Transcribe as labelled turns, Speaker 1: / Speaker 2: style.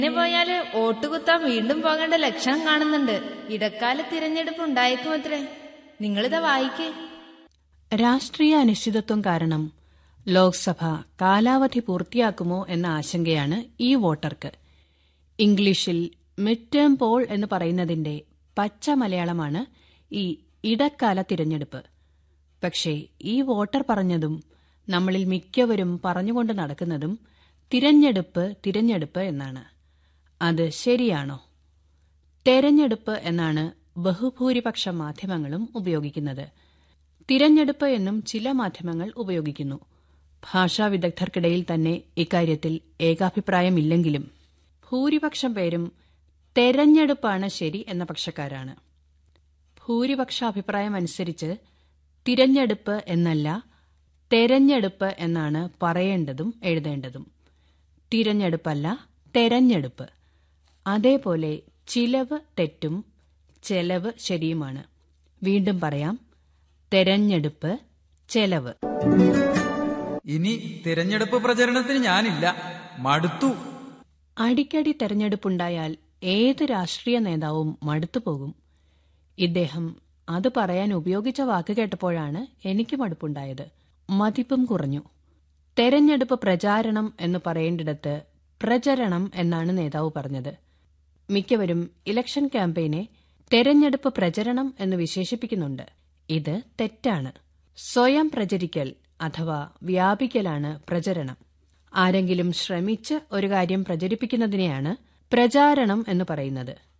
Speaker 1: ഇങ്ങനെ പോയാല് വോട്ട് കുത്താൻ വീണ്ടും പോകേണ്ട ലക്ഷണം കാണുന്നുണ്ട് ഇടക്കാല തിരഞ്ഞെടുപ്പ് ഉണ്ടായേക്കുമത്രേ നിങ്ങളിതാ വായിക്കേ
Speaker 2: രാഷ്ട്രീയ അനിശ്ചിതത്വം കാരണം ലോക്സഭ കാലാവധി പൂർത്തിയാക്കുമോ എന്ന ആശങ്കയാണ് ഈ വോട്ടർക്ക് ഇംഗ്ലീഷിൽ മിഡ് ടേം പോൾ എന്ന് പറയുന്നതിന്റെ പച്ച മലയാളമാണ് ഈ ഇടക്കാല തിരഞ്ഞെടുപ്പ് പക്ഷേ ഈ വോട്ടർ പറഞ്ഞതും നമ്മളിൽ മിക്കവരും പറഞ്ഞുകൊണ്ട് നടക്കുന്നതും തിരഞ്ഞെടുപ്പ് തിരഞ്ഞെടുപ്പ് എന്നാണ് അത് ശരിയാണോ തെരഞ്ഞെടുപ്പ് എന്നാണ് ബഹുഭൂരിപക്ഷ മാധ്യമങ്ങളും ഉപയോഗിക്കുന്നത് തിരഞ്ഞെടുപ്പ് എന്നും ചില മാധ്യമങ്ങൾ ഉപയോഗിക്കുന്നു ഭാഷാ വിദഗ്ധർക്കിടയിൽ തന്നെ ഇക്കാര്യത്തിൽ ഏകാഭിപ്രായമില്ലെങ്കിലും ഭൂരിപക്ഷം പേരും തെരഞ്ഞെടുപ്പാണ് ശരി എന്ന പക്ഷക്കാരാണ് ഭൂരിപക്ഷ അഭിപ്രായം അനുസരിച്ച് തിരഞ്ഞെടുപ്പ് എന്നല്ല തെരഞ്ഞെടുപ്പ് എന്നാണ് പറയേണ്ടതും എഴുതേണ്ടതും തിരഞ്ഞെടുപ്പല്ല തെരഞ്ഞെടുപ്പ് അതേപോലെ ചിലവ് തെറ്റും ചെലവ് ശരിയുമാണ് വീണ്ടും പറയാം തെരഞ്ഞെടുപ്പ് ചെലവ്
Speaker 3: ഇനി തിരഞ്ഞെടുപ്പ് പ്രചരണത്തിന് ഞാനില്ല മടുത്തു
Speaker 2: അടിക്കടി തെരഞ്ഞെടുപ്പുണ്ടായാൽ ഏത് രാഷ്ട്രീയ നേതാവും മടുത്തുപോകും ഇദ്ദേഹം അത് പറയാൻ ഉപയോഗിച്ച വാക്ക് കേട്ടപ്പോഴാണ് എനിക്ക് മടുപ്പുണ്ടായത് മതിപ്പും കുറഞ്ഞു തെരഞ്ഞെടുപ്പ് പ്രചാരണം എന്ന് പറയേണ്ടിടത്ത് പ്രചരണം എന്നാണ് നേതാവ് പറഞ്ഞത് മിക്കവരും ഇലക്ഷൻ ക്യാമ്പയിനെ തെരഞ്ഞെടുപ്പ് പ്രചരണം എന്ന് വിശേഷിപ്പിക്കുന്നുണ്ട് ഇത് തെറ്റാണ് സ്വയം പ്രചരിക്കൽ അഥവാ വ്യാപിക്കലാണ് പ്രചരണം ആരെങ്കിലും ശ്രമിച്ച് ഒരു കാര്യം പ്രചരിപ്പിക്കുന്നതിനെയാണ് പ്രചാരണം എന്ന് പറയുന്നത്